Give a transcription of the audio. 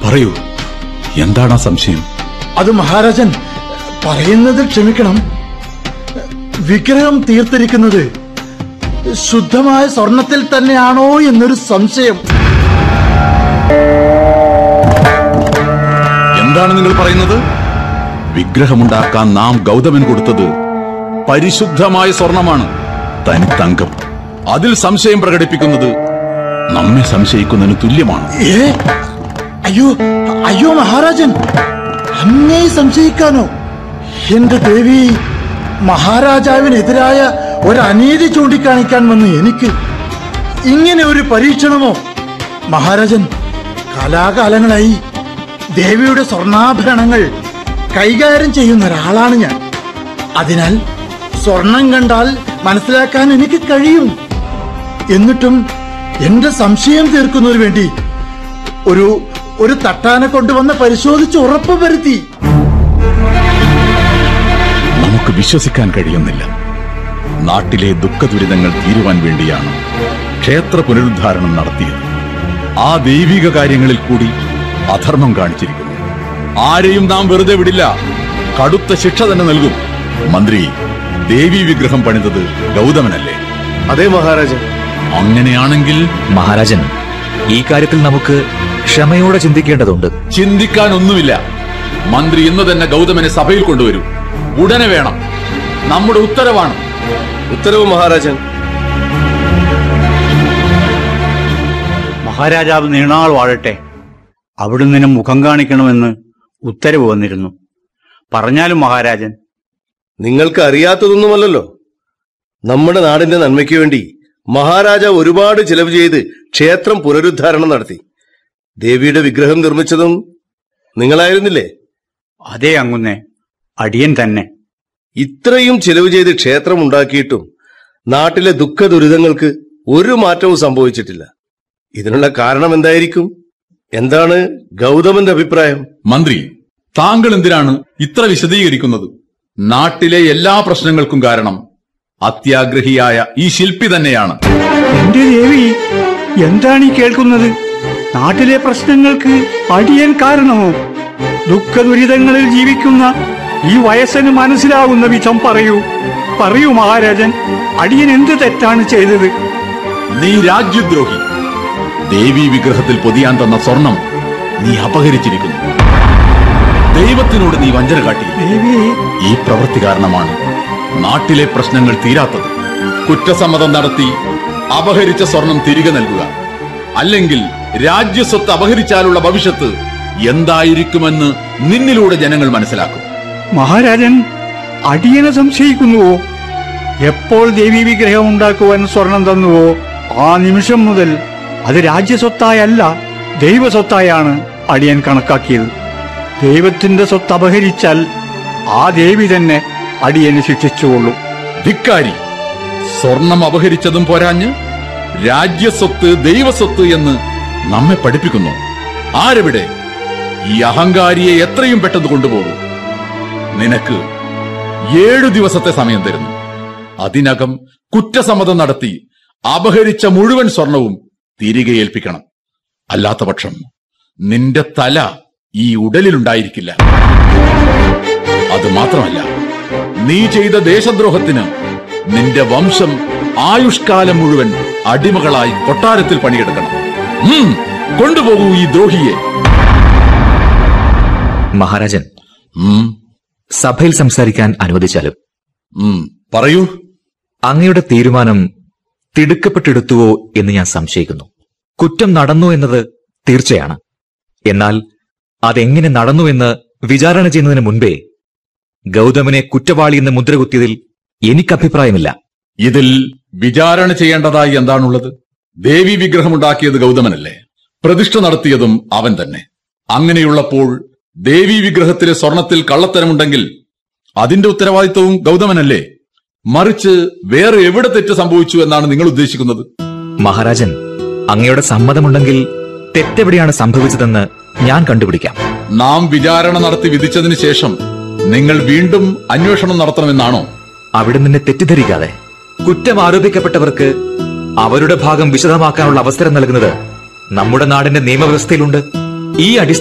പറയൂ എന്താണ് ആ സംശയം അത് മഹാരാജൻ പറയുന്നത് ക്ഷമിക്കണം വിഗ്രഹം തീർത്തിരിക്കുന്നത് ശുദ്ധമായ സ്വർണത്തിൽ തന്നെയാണോ എന്നൊരു സംശയം എന്താണ് നിങ്ങൾ പറയുന്നത് വിഗ്രഹമുണ്ടാക്കാൻ നാം ഗൗതമൻ കൊടുത്തത് പരിശുദ്ധമായ സ്വർണമാണ് തനി തങ്കം അതിൽ സംശയം പ്രകടിപ്പിക്കുന്നത് നമ്മെ സംശയിക്കുന്നതിന് തുല്യമാണ് ഏ അയ്യോ അയ്യോ മഹാരാജൻ അങ്ങേ സംശയിക്കാനോ എന്റെ ദേവി മഹാരാജാവിനെതിരായ ഒരു അനീതി ചൂണ്ടിക്കാണിക്കാൻ വന്ന് എനിക്ക് ഇങ്ങനെ ഒരു പരീക്ഷണമോ മഹാരാജൻ കാലാകാലങ്ങളായി ദേവിയുടെ സ്വർണ്ണാഭരണങ്ങൾ കൈകാര്യം ചെയ്യുന്ന ഒരാളാണ് ഞാൻ അതിനാൽ സ്വർണം കണ്ടാൽ മനസ്സിലാക്കാൻ എനിക്ക് കഴിയും എന്നിട്ടും എന്റെ സംശയം തീർക്കുന്നതിന് വേണ്ടി ഒരു ഒരു തട്ടാനെ കൊണ്ടുവന്ന് പരിശോധിച്ച് ഉറപ്പ് വരുത്തി നമുക്ക് വിശ്വസിക്കാൻ കഴിയുന്നില്ല നാട്ടിലെ ദുഃഖദുരിതങ്ങൾ തീരുവാൻ വേണ്ടിയാണ് ക്ഷേത്ര പുനരുദ്ധാരണം നടത്തിയത് ആ ദൈവിക കാര്യങ്ങളിൽ കൂടി അധർമ്മം കാണിച്ചിരിക്കുന്നു ആരെയും നാം വെറുതെ വിടില്ല കടുത്ത ശിക്ഷ തന്നെ നൽകും മന്ത്രി ദേവി വിഗ്രഹം പണിതത് ഗൗതമനല്ലേ അതെ മഹാരാജൻ അങ്ങനെയാണെങ്കിൽ മഹാരാജൻ ഈ കാര്യത്തിൽ നമുക്ക് ക്ഷമയോടെ ചിന്തിക്കേണ്ടതുണ്ട് ചിന്തിക്കാൻ ഒന്നുമില്ല മന്ത്രി ഇന്ന് തന്നെ ഗൗതമനെ സഭയിൽ കൊണ്ടുവരൂ ഉടനെ വേണം നമ്മുടെ ഉത്തരവാണ് ഉത്തരവ് മഹാരാജൻ മഹാരാജാവ് നീണാൾ വാഴട്ടെ അവിടുന്ന് മുഖം കാണിക്കണമെന്ന് ഉത്തരവ് വന്നിരുന്നു പറഞ്ഞാലും മഹാരാജൻ നിങ്ങൾക്ക് അറിയാത്തതൊന്നുമല്ലല്ലോ നമ്മുടെ നാടിന്റെ നന്മയ്ക്ക് വേണ്ടി മഹാരാജാവ് ഒരുപാട് ചിലവ് ചെയ്ത് ക്ഷേത്രം പുനരുദ്ധാരണം നടത്തി ദേവിയുടെ വിഗ്രഹം നിർമ്മിച്ചതും നിങ്ങളായിരുന്നില്ലേ അതേ അങ്ങുന്നേ അടിയൻ തന്നെ ഇത്രയും ചിലവ് ചെയ്ത് ക്ഷേത്രം ഉണ്ടാക്കിയിട്ടും നാട്ടിലെ ദുഃഖ ദുരിതങ്ങൾക്ക് ഒരു മാറ്റവും സംഭവിച്ചിട്ടില്ല ഇതിനുള്ള കാരണം എന്തായിരിക്കും എന്താണ് ഗൗതമന്റെ അഭിപ്രായം മന്ത്രി താങ്കൾ എന്തിനാണ് ഇത്ര വിശദീകരിക്കുന്നത് നാട്ടിലെ എല്ലാ പ്രശ്നങ്ങൾക്കും കാരണം അത്യാഗ്രഹിയായ ഈ ശില്പി തന്നെയാണ് എന്റെ ദേവി എന്താണ് ഈ കേൾക്കുന്നത് നാട്ടിലെ പ്രശ്നങ്ങൾക്ക് അടിയൻ കാരണമോ ദുഃഖ ദുരിതങ്ങളിൽ ജീവിക്കുന്ന ഈ വയസ്സിന് മനസ്സിലാവുന്ന വിധം പറയൂ പറയൂ മഹാരാജൻ അടിയൻ എന്ത് തെറ്റാണ് ചെയ്തത് നീ രാജ്യദ്രോഹി ദേവി വിഗ്രഹത്തിൽ പൊതിയാൻ തന്ന സ്വർണം നീ അപഹരിച്ചിരിക്കുന്നു ദൈവത്തിനോട് നീ വഞ്ചന കാട്ടി ദേവി ഈ പ്രവൃത്തി കാരണമാണ് നാട്ടിലെ പ്രശ്നങ്ങൾ തീരാത്തത് കുറ്റസമ്മതം നടത്തി അപഹരിച്ച സ്വർണം തിരികെ നൽകുക അല്ലെങ്കിൽ രാജ്യസ്വത്ത് അപഹരിച്ചാലുള്ള ഭവിഷ്യത്ത് എന്തായിരിക്കുമെന്ന് നിന്നിലൂടെ ജനങ്ങൾ മനസ്സിലാക്കും മഹാരാജൻ അടിയനെ സംശയിക്കുന്നുവോ എപ്പോൾ ദേവി വിഗ്രഹം ഉണ്ടാക്കുവാൻ സ്വർണം തന്നുവോ ആ നിമിഷം മുതൽ അത് രാജ്യസ്വത്തായല്ല ദൈവസ്വത്തായാണ് അടിയൻ കണക്കാക്കിയത് ദൈവത്തിന്റെ സ്വത്ത് അപഹരിച്ചാൽ ആ ദേവി തന്നെ അടിയനെ ശിക്ഷിച്ചുകൊള്ളും ധിക്കാരി സ്വർണം അപഹരിച്ചതും പോരാഞ്ഞ് രാജ്യസ്വത്ത് ദൈവസ്വത്ത് എന്ന് നമ്മെ പഠിപ്പിക്കുന്നു ആരെവിടെ ഈ അഹങ്കാരിയെ എത്രയും പെട്ടെന്ന് കൊണ്ടുപോകും നിനക്ക് ഏഴു ദിവസത്തെ സമയം തരുന്നു അതിനകം കുറ്റസമ്മതം നടത്തി അപഹരിച്ച മുഴുവൻ സ്വർണവും തിരികെ ഏൽപ്പിക്കണം അല്ലാത്ത പക്ഷം നിന്റെ തല ഈ ഉടലിലുണ്ടായിരിക്കില്ല അത് മാത്രമല്ല നീ ചെയ്ത ദേശദ്രോഹത്തിന് നിന്റെ വംശം ആയുഷ്കാലം മുഴുവൻ അടിമകളായി കൊട്ടാരത്തിൽ പണിയെടുക്കണം ഉം, കൊണ്ടുപോകൂ ഈ ദ്രോഹിയെ മഹാരാജൻ ഉം, സഭയിൽ സംസാരിക്കാൻ അനുവദിച്ചാലും ഉം, പറയൂ അങ്ങയുടെ തീരുമാനം തിടുക്കപ്പെട്ടെടുത്തുവോ എന്ന് ഞാൻ സംശയിക്കുന്നു കുറ്റം നടന്നു എന്നത് തീർച്ചയാണ് എന്നാൽ അതെങ്ങനെ നടന്നു എന്ന് വിചാരണ ചെയ്യുന്നതിന് മുൻപേ ഗൗതമനെ കുറ്റവാളി എന്ന് മുദ്രകുത്തിയതിൽ എനിക്ക് അഭിപ്രായമില്ല ഇതിൽ വിചാരണ ചെയ്യേണ്ടതായി എന്താണുള്ളത് ദേവി വിഗ്രഹമുണ്ടാക്കിയത് ഗൗതമനല്ലേ പ്രതിഷ്ഠ നടത്തിയതും അവൻ തന്നെ അങ്ങനെയുള്ളപ്പോൾ ദേവി വിഗ്രഹത്തിലെ സ്വർണത്തിൽ കള്ളത്തരമുണ്ടെങ്കിൽ അതിന്റെ ഉത്തരവാദിത്വവും ഗൗതമനല്ലേ മറിച്ച് വേറെ എവിടെ തെറ്റ് സംഭവിച്ചു എന്നാണ് നിങ്ങൾ ഉദ്ദേശിക്കുന്നത് മഹാരാജൻ അങ്ങയുടെ സമ്മതമുണ്ടെങ്കിൽ തെറ്റെവിടെയാണ് സംഭവിച്ചതെന്ന് ഞാൻ കണ്ടുപിടിക്കാം നാം വിചാരണ നടത്തി വിധിച്ചതിന് ശേഷം നിങ്ങൾ വീണ്ടും അന്വേഷണം നടത്തണമെന്നാണോ അവിടെ നിന്നെ തെറ്റിദ്ധരിക്കാതെ കുറ്റം ആരോപിക്കപ്പെട്ടവർക്ക് അവരുടെ ഭാഗം വിശദമാക്കാനുള്ള അവസരം നൽകുന്നത് നമ്മുടെ നാടിന്റെ നിയമവ്യവസ്ഥയിലുണ്ട് ഈ അടിസ്ഥാന